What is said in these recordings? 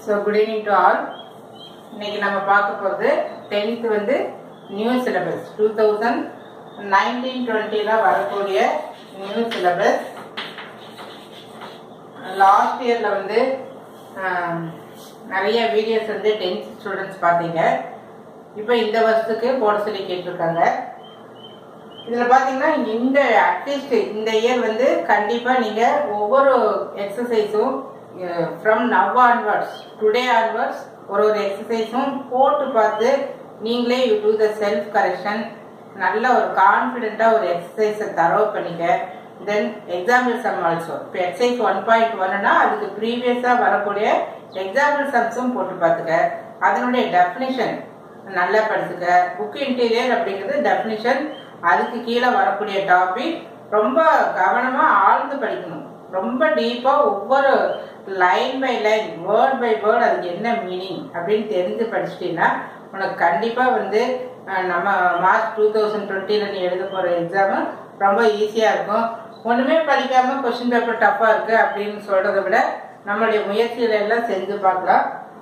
so good evening to all இன்னைக்கு நம்ம பார்க்க போகிறது டென்த் வந்து new syllabus two thousand nineteen டுவெண்ட்டியில் வரக்கூடிய நியூ சிலபஸ் லாஸ்ட் இயரில் வந்து ஆம், நிறைய வீடியோஸ் வந்து டென்த் ஸ்டூடெண்ட்ஸ் பார்த்தீங்க இப்போ இந்த வருஷத்துக்கு போட சொல்லி கேட்டிருக்காங்க இதில் பார்த்தீங்கன்னா இந்த அட்லீஸ்ட் இந்த இயர் வந்து கண்டிப்பாக நீங்கள் ஒவ்வொரு எக்ஸசைஸும் from now onwards today onwards ஒரு ஒரு எக்ஸசைஸும் போட்டு பார்த்து நீங்களே you do the self correction நல்ல ஒரு கான்ஃபிடென்ட்டாக ஒரு எக்ஸசைஸை தரவு பண்ணிக்க தென் எக்ஸாம்பிள் சம் ஆல்சோ இப்போ எக்ஸசைஸ் ஒன் பாயிண்ட் ஒன்னுனா அதுக்கு ப்ரீவியஸாக வரக்கூடிய எக்ஸாம்பிள் சம்ஸும் போட்டு பார்த்துக்க அதனுடைய டெஃபினிஷன் நல்லா படிச்சுக்க புக் இன்டீரியர் அப்படிங்கிறது டெஃபினிஷன் அதுக்கு கீழே வரக்கூடிய டாபிக் ரொம்ப கவனமா ஆழ்ந்து படிக்கணும் ரொம்ப டீப்பா ஒவ்வொரு line by line word by word அதுக்கு என்ன மீனிங் அப்படின்னு தெரிஞ்சு படிச்சிட்டீங்கன்னா உனக்கு கண்டிப்பா வந்து அஹ், நம்ம மார்ச் டூ தௌசண்ட் டுவெண்ட்டில நீ எழுத போற எக்ஸாமு ரொம்ப ஈஸியா இருக்கும் ஒண்ணுமே படிக்காம கொஸ்டின் பேப்பர் டஃப்பா இருக்கு அப்படின்னு சொல்றதை விட நம்மளுடைய முயற்சிகளை எல்லாம் செஞ்சு பார்க்கலாம்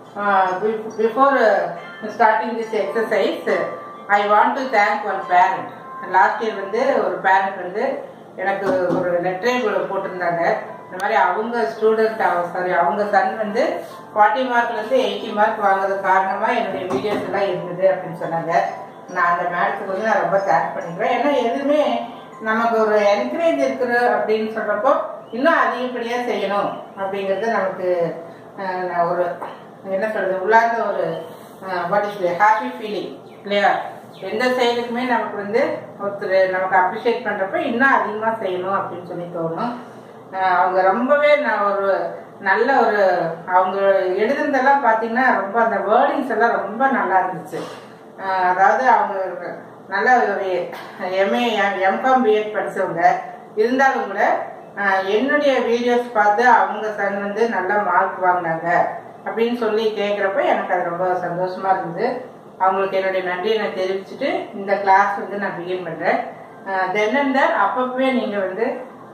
before starting this exercise I want to thank one parent last year வந்து ஒரு பேரண்ட் வந்து எனக்கு ஒரு லெட்டரே போட்டிருந்தாங்க இந்த மாதிரி அவங்க ஸ்டூடெண்ட் சாரி அவங்க சன் வந்து ஃபார்ட்டி மார்க்லேருந்து எயிட்டி மார்க் வாங்குறது காரணமாக என்னுடைய வீடியோஸ் எல்லாம் இருந்தது அப்படின்னு சொன்னாங்க நான் அந்த மேடத்துக்கு வந்து நான் ரொம்ப தேங்க் பண்ணிக்கிறேன் ஏன்னா எதுவுமே நமக்கு ஒரு என்கரேஜ் இருக்குது அப்படின்னு சொல்கிறப்போ இன்னும் அதிகப்படியாக செய்யணும் அப்படிங்கிறது நமக்கு அஹ், நான் ஒரு என்ன சொல்றது உள்ளார்ந்த ஒரு வாட் இஸ் ஹாப்பி ஃபீலிங் இல்லையா எந்த செயலுக்குமே நமக்கு வந்து ஒருத்தர் நமக்கு அப்ரிஷியேட் பண்றப்ப இன்னும் அதிகமா செய்யணும் அப்படின்னு சொல்லி தோணும் அஹ் அவங்க ரொம்பவே நான் ஒரு நல்ல ஒரு அவங்க எழுதுனதெல்லாம் பார்த்தீங்கன்னா ரொம்ப அந்த வேர்டிங்ஸ் எல்லாம் ரொம்ப நல்லா இருந்துச்சு அஹ் அதாவது அவங்க நல்ல ஒரு எம்ஏ எம்காம் பிஎட் படிச்சவங்க இருந்தாலும் கூட அஹ் என்னுடைய வீடியோஸ் பார்த்து அவங்க சன் வந்து நல்ல மார்க் வாங்கினாங்க அப்படின்னு சொல்லி கேட்குறப்ப எனக்கு அது ரொம்ப சந்தோஷமா இருந்தது அவங்களுக்கு என்னுடைய நன்றியை நான் தெரிவிச்சுட்டு இந்த கிளாஸ் வந்து நான் பிகின் பண்ணுறேன் தென் அண்ட் தர் அப்பப்பவே நீங்கள் வந்து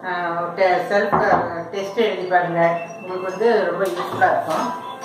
செல்ஃப் டெஸ்ட் எழுதி பாருங்க உங்களுக்கு வந்து ரொம்ப யூஸ்ஃபுல்லாக இருக்கும்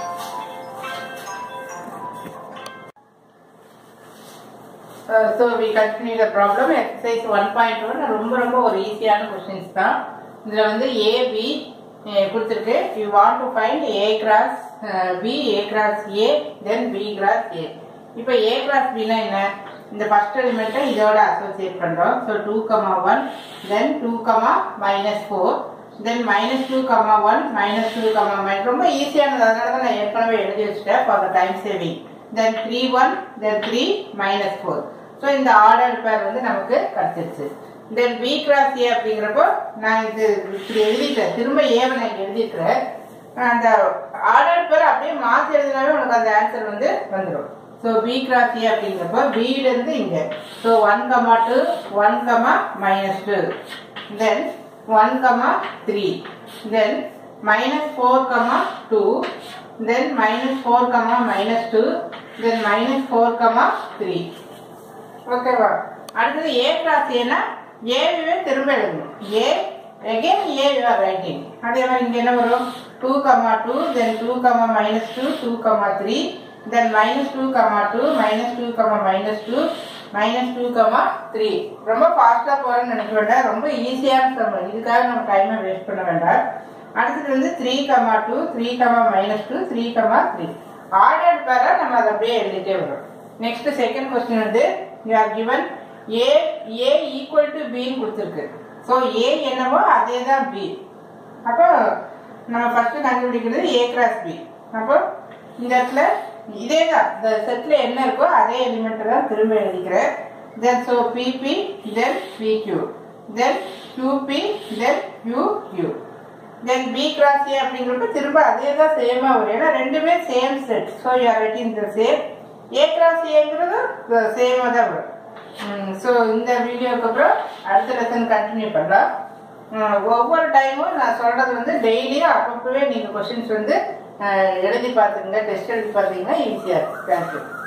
so we continue the problem exercise one point one ரொம்ப ரொம்ப ஒரு ஈஸியான கொஸ்டின்ஸ் தான் இதில் வந்து ஏபி கொடுத்துருக்கு you want to find A cross B A cross A then B cross A இப்போ ஏ கிராஸ் பின்னா என்ன இந்த ஃபர்ஸ்ட் எலிமெண்ட்டை இதோட அசோசியேட் பண்ணுறோம் so two comma one then two comma minus four then minus two comma one minus two comma minus ரொம்ப ஈஸியானது அதனால தான் நான் ஏற்கனவே எழுதி வச்சுட்டேன் for the time saving then three one then three minus four so இந்த ஆர்டர் பேர் வந்து நமக்கு கிடைச்சிருச்சு தென் பி கிராஸ் ஏ அப்படிங்கிறப்போ நான் இது இப்படி எழுதிட்டேன் திரும்ப ஏவை நான் எழுதிக்கிறேன் அந்த ஆர்டர் பேர் அப்படியே மாற்றி எழுதினாவே உனக்கு அந்த ஆன்சர் வந்து வந்துடும் ஸோ பி கிராஸ் ஏ அப்படிங்கிறப்போ பியிலேருந்து இங்கே so one comma two one comma minus two then one comma three then minus four comma two then minus four comma minus two then minus four comma three ஓகேவா அடுத்தது A cross ஏனா ஏவே திரும்ப எழுதணும் A again A you are writing அதே மாதிரி இங்க என்ன வரும் two comma two then two comma minus two two comma three then minus two comma two minus two comma minus two minus two comma three ரொம்ப ஃபாஸ்ட்டாக போகிறேன்னு நினைக்க வேண்டாம் ரொம்ப ஈஸியான சம் இதுக்காக நம்ம டைமை வேஸ்ட் பண்ண வேண்டாம் அடுத்தது வந்து three comma two three comma minus two three comma three order பேர நம்ம அதை அப்படியே எழுதிட்டே வரும் நெக்ஸ்ட் செகண்ட் கொஸ்டின் வந்து you are given A A equal to பின்னு கொடுத்துருக்கு ஸோ ஏ என்னவோ அதே தான் பி அப்போ நம்ம ஃபர்ஸ்ட் கண்டுபிடிக்கிறது ஏ கிராஸ் பி அப்போ இந்த இடத்துல இதே தான் இந்த செட்டில் என்ன இருக்கோ அதே எலிமெண்ட்டை தான் திரும்ப எழுதிக்கிறேன் then so PP then PQ then QP then QQ then B cross A அப்படிங்கிறப்ப திரும்ப அதே தான் சேமாக வரும் ஏன்னா ரெண்டுமே same set so you are writing the same A cross ஏங்கிறது சேமாக தான் வரும் ஸோ இந்த வீடியோக்கு அப்புறம் அடுத்த லெசன் கண்டினியூ பண்ணலாம் உம், ஒவ்வொரு டைமும் நான் சொல்றது வந்து டெய்லியும் அப்பப்பவே நீங்கள் கொஷின்ஸ் வந்து அஹ், எழுதி பார்த்துங்க டெஸ்ட் எழுதி பார்த்தீங்கன்னா ஈஸியாக இருக்கும் தேங்க்யூ